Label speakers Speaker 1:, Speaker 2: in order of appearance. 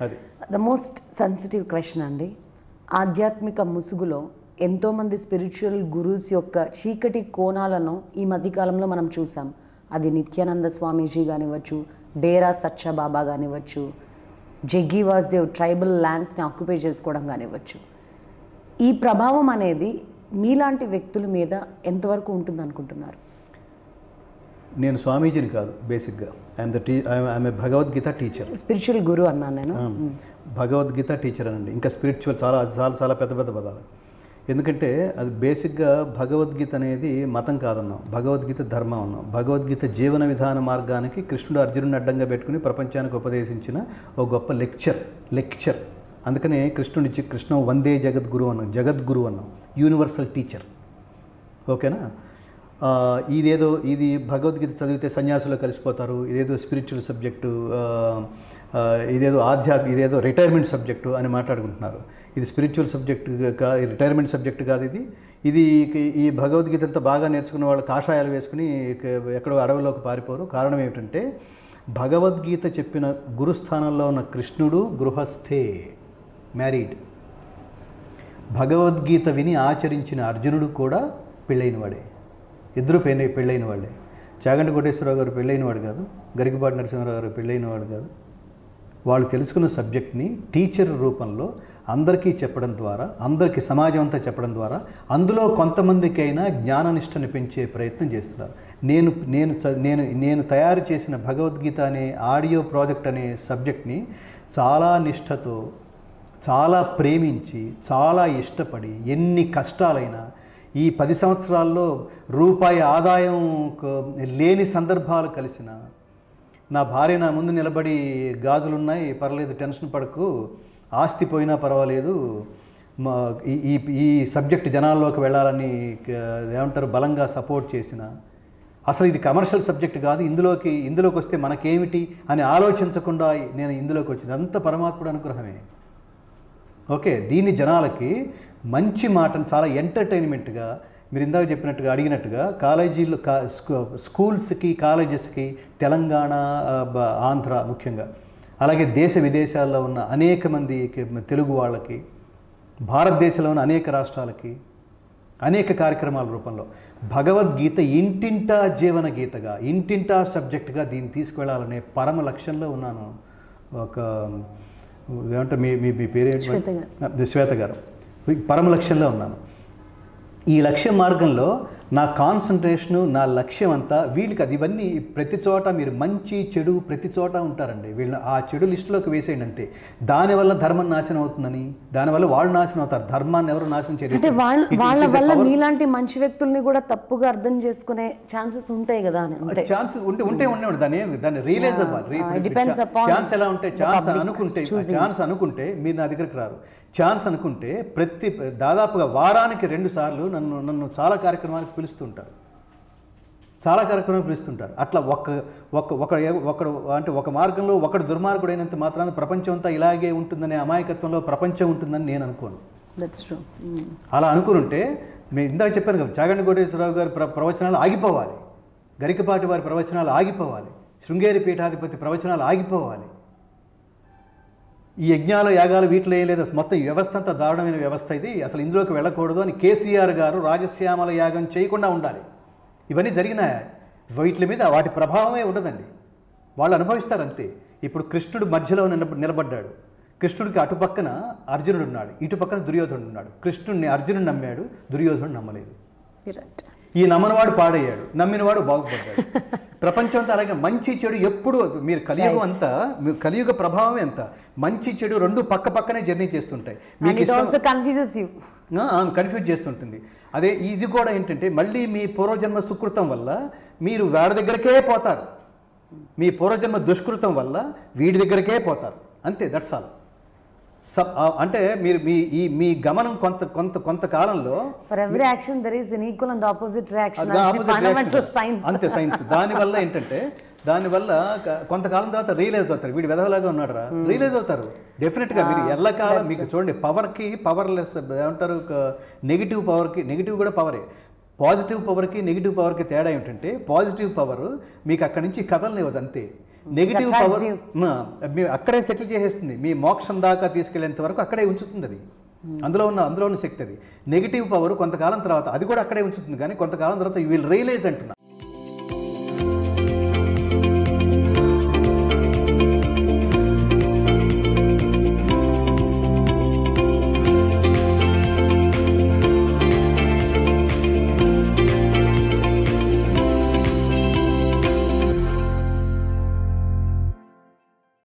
Speaker 1: అది
Speaker 2: the most sensitive question అండి ఆధ్యాత్మిక ముసుగులో ఎంతోమంది స్పిరిచువల్ గురూస్ యొక్క చీకటి కోణాలను ఈ మధ్యకాలంలో మనం చూసాం అది నిత్యానంద స్వామీజీ కానివ్వచ్చు డేరా సచ్చబాబా కానివ్వచ్చు జగ్గి వాసుదేవ్ ట్రైబల్ ల్యాండ్స్ని ఆక్యుపై చేసుకోవడం కానివ్వచ్చు ఈ ప్రభావం అనేది మీలాంటి వ్యక్తుల మీద ఎంతవరకు ఉంటుంది అనుకుంటున్నారు
Speaker 1: నేను స్వామీజీని కాదు బేసిక్గా I'm the tea I'm a Bhagavad Gita teacher
Speaker 2: spiritual గురు అన్నాను నేను
Speaker 1: భగవద్గీత టీచర్ అనండి ఇంకా స్పిరిచువల్ చాలా అది చాలా చాలా పెద్ద పెద్ద పదాలు ఎందుకంటే అది బేసిక్గా భగవద్గీత అనేది మతం కాదన్నాం భగవద్గీత ధర్మం అన్నాం భగవద్గీత జీవన విధాన మార్గానికి కృష్ణుడు అర్జునుడిని అడ్డంగా పెట్టుకుని ప్రపంచానికి ఉపదేశించిన ఒక గొప్ప లెక్చర్ లెక్చర్ అందుకనే కృష్ణుడి ఇచ్చి కృష్ణ వందే జగద్గురు అన్నాం జగద్గురు అన్నాం యూనివర్సల్ టీచర్ ఓకేనా ఆ, ఇదేదో ఇది భగవద్గీత చదివితే సన్యాసులో కలిసిపోతారు ఇదేదో స్పిరిచువల్ సబ్జెక్టు ఆ, ఆ, ఇదేదో ఆధ్యాత్మ ఇదేదో రిటైర్మెంట్ సబ్జెక్టు అని మాట్లాడుకుంటున్నారు ఇది స్పిరిచువల్ సబ్జెక్ట్ కా రిటైర్మెంట్ సబ్జెక్ట్ కాదు ఇది ఇది ఈ భగవద్గీత అంతా బాగా నేర్చుకున్న వాళ్ళు కాషాయాలు వేసుకుని ఇక ఎక్కడో అడవిలోకి పారిపోరు కారణం ఏమిటంటే భగవద్గీత చెప్పిన గురుస్థానంలో ఉన్న కృష్ణుడు గృహస్థే మ్యారీడ్ భగవద్గీత విని ఆచరించిన అర్జునుడు కూడా పెళ్ళైన వాడే ఇద్దరు పెళ్ళి పెళ్ళైన వాళ్ళే చాగంటి కోటేశ్వరరావు గారు పెళ్ళైన వాడు కాదు గరికపాటి నరసింహారావు గారు పెళ్ళైన వాడు కాదు వాళ్ళు తెలుసుకున్న సబ్జెక్ట్ని టీచర్ రూపంలో అందరికీ చెప్పడం ద్వారా అందరికీ సమాజం అంతా చెప్పడం ద్వారా అందులో కొంతమందికైనా జ్ఞాననిష్టని పెంచే ప్రయత్నం చేస్తున్నారు నేను నేను చ- నేను నేను తయారు చేసిన భగవద్గీత అనే ఆడియో ప్రాజెక్ట్ అనే సబ్జెక్ట్ని చాలా నిష్ఠతో చాలా ప్రేమించి చాలా ఇష్టపడి ఎన్ని కష్టాలైనా ఈ పది సంవత్సరాల్లో రూపాయి ఆదాయం క- లేని సందర్భాలు కలిసిన నా భార్య నా ముందు నిలబడి గాజులున్నాయి పర్లేదు టెన్షన్ పడకు ఆస్తి పోయినా పర్వాలేదు మా ఈ ఈ ఈ సబ్జెక్ట్ జనాల్లోకి వెళ్ళాలని క- ఏమంటారు బలంగా సపోర్ట్ చేసిన అసలు ఇది కమర్షియల్ సబ్జెక్ట్ కాదు ఇందులోకి ఇందులోకి వస్తే మనకేమిటి అని ఆలోచించకుండా నేను ఇందులోకి వచ్చింది అంత పరమాత్ముడు అనుగ్రహమే ఓకే దీన్ని జనాలకి మంచి మాటను చాలా ఎంటర్టైన్మెంట్గా మీరు ఇందాక చెప్పినట్టుగా అడిగినట్టుగా కాలేజీలు కా స్కూ- స్కూల్స్కి కాలేజెస్కి తెలంగాణ ఆ, బ- ఆంధ్ర ముఖ్యంగా అలాగే దేశ విదేశాల్లో ఉన్న అనేక మంది తెలుగు వాళ్ళకి భారతదేశంలో ఉన్న అనేక రాష్ట్రాలకి అనేక కార్యక్రమాల రూపంలో భగవద్గీత ఇంటింటా జీవన గీతగా ఇంటింటా సబ్జెక్టుగా దీన్ని తీసుకువెళ్ళాలనే పరమ లక్ష్యంలో ఉన్నాను ఒక ఏమంటారు మీ మీ మీ పేరేంటి
Speaker 2: శ్వేత గారు.
Speaker 1: శ్వేత గారు పరమ లక్ష్యంలో ఉన్నాను ఈ లక్ష్య మార్గంలో నా కాన్సన్ట్రేషను నా లక్ష్యం అంతా వీళ్ళకి అది ఇవన్నీ ప్రతి చోట మీరు మంచి చెడు ప్రతి చోట ఉంటారండి వీళ్ళని ఆ చెడు లిస్టులోకి వేసేయండి అంతే దానివల్ల ధర్మం నాశనం అవుతుందని దానివల్ల వాళ్ళు నాశనం అవుతారు ధర్మాన్ని ఎవరు నాశనం చేయరు
Speaker 2: అంటే వాళ్ళ
Speaker 1: It- it
Speaker 2: వాళ్ళ
Speaker 1: is a
Speaker 2: వల్ల
Speaker 1: power-
Speaker 2: మీలాంటి మంచి వ్యక్తుల్ని కూడా తప్పుగా అర్థం చేసుకునే ఛాన్సెస్ ఉంటాయి కదా అని అంతే
Speaker 1: ఛాన్స్ ఉంటే ఉంటే ఉండే దాన్ని ఏమి- దాన్ని రియలైజ్
Speaker 2: Yeah,
Speaker 1: అవ్వాలి
Speaker 2: uh, it depends upon
Speaker 1: chance ఎలా ఉంటే
Speaker 2: the
Speaker 1: ఛాన్స్
Speaker 2: public
Speaker 1: అనుకుంటే
Speaker 2: choosing.
Speaker 1: ఛాన్స్ అనుకుంటే మీరు నా దగ్గరికి రారు ఛాన్స్ అనుకుంటే ప్రతి దాదాపుగా వారానికి రెండు సార్లు నన్ను నన్ను చాలా కార్యక్రమాలకు పిలుస్తుంటారు చాలా కార్యక్రమాలు పిలుస్తుంటారు అట్లా ఒక్క ఒక్క ఒక ఒకడు అంటే ఒక మార్గంలో ఒకడు దుర్మార్గుడైనంత మాత్రాన ప్రపంచం అంతా ఇలాగే ఉంటుందనే అమాయకత్వంలో ప్రపంచం ఉంటుందని నేను అనుకోను
Speaker 2: దట్స్ ట్రూ
Speaker 1: అలా అనుకునుంటే మేము ఇందాక చెప్పాను కదా చాగంటి కోటేశ్వరరావు గారి ప్ర ప్రవచనాలు ఆగిపోవాలి గరికపాటి వారి ప్రవచనాలు ఆగిపోవాలి శృంగేరి పీఠాధిపతి ప్రవచనాలు ఆగిపోవాలి ఈ యజ్ఞాలు యాగాలు వీటిలో ఏం లేదు అసలు మొత్తం ఈ వ్యవస్థ అంతా దారుణమైన వ్యవస్థ ఇది అసలు ఇందులోకి వెళ్ళకూడదు అని కేసీఆర్ గారు రాజశ్యామల యాగం చేయకుండా ఉండాలి ఇవన్నీ జరిగినాయి వీటి మీద వాటి ప్రభావమే ఉండదండి వాళ్ళు అనుభవిస్తారు అంతే ఇప్పుడు కృష్ణుడు మధ్యలో నిలబ- నిలబడ్డాడు కృష్ణుడికి అటుపక్కన అర్జునుడు ఉన్నాడు ఇటు పక్కన దుర్యోధనుడు ఉన్నాడు కృష్ణుడిని అర్జునుడు నమ్మాడు దుర్యోధనుడు నమ్మలేదు
Speaker 2: రైట్
Speaker 1: ఈ నమ్మనివాడు పాడయ్యాడు నమ్మినవాడు బాగుపడ్డాడు ప్రపంచం అంతా అలాగే మంచి చెడు ఎప్పుడు మీరు కలియుగం అంతా మీ కలియుగ ప్రభావం ఎంత మంచి చెడు రెండు పక్క పక్కనే జర్నీ చేస్తుంటాయి
Speaker 2: అండ్
Speaker 1: మీకు
Speaker 2: ఇట్
Speaker 1: ఇష్టం
Speaker 2: ఆల్సో కన్ఫ్యూజెస్ యూ
Speaker 1: కన్ఫ్యూజ్ చేస్తుంటుంది అదే ఇది కూడా ఏంటంటే మళ్ళీ మీ పూర్వజన్మ సుకృతం వల్ల మీరు వాడి దగ్గరకే పోతారు మీ పూర్వజన్మ దుష్కృతం వల్ల వీడి దగ్గరకే పోతారు అంతే దట్స్ ఆల్ సబ్ అంటే మీరు మీ ఈ మీ గమనం కొంత కొంత కొంతకాలంలో
Speaker 2: for every action there is an equal and opposite reaction
Speaker 1: అది opposite
Speaker 2: ఫండమెంటల్
Speaker 1: reaction.
Speaker 2: సైన్స్
Speaker 1: అంతే సైన్స్ దానివల్ల ఏంటంటే దానివల్ల క- కొంతకాలం తర్వాత రియలైజ్ అవుతారు వీడు వెధవలాగా ఉన్నాడు రా రియలైజ్ అవుతారు డెఫినెట్ గా మీరు ఎల్లకాలం మీకు చూడండి పవర్ కి పవర్లెస్ ఏమంటారు నెగిటివ్ పవర్ కి నెగిటివ్ కూడా పవరే పాజిటివ్ పవర్కి నెగిటివ్ పవర్కి తేడా ఏమిటంటే పాజిటివ్ పవర్ మీకు అక్కడి నుంచి కథలనివ్వదు అంతే నెగిటివ్
Speaker 2: attracts
Speaker 1: పవర్
Speaker 2: you.
Speaker 1: మీ అక్కడే సెటిల్ చేసేస్తుంది మీ మోక్షం దాకా తీసుకెళ్లేంత వరకు అక్కడే ఉంచుతుంది అది అందులో ఉన్న అందులో ఉన్న శక్తి అది నెగిటివ్ పవర్ కొంతకాలం తర్వాత అది కూడా అక్కడే ఉంచుతుంది కానీ కొంతకాలం తర్వాత యూ విల్ రియలైజ్ అంటున్నా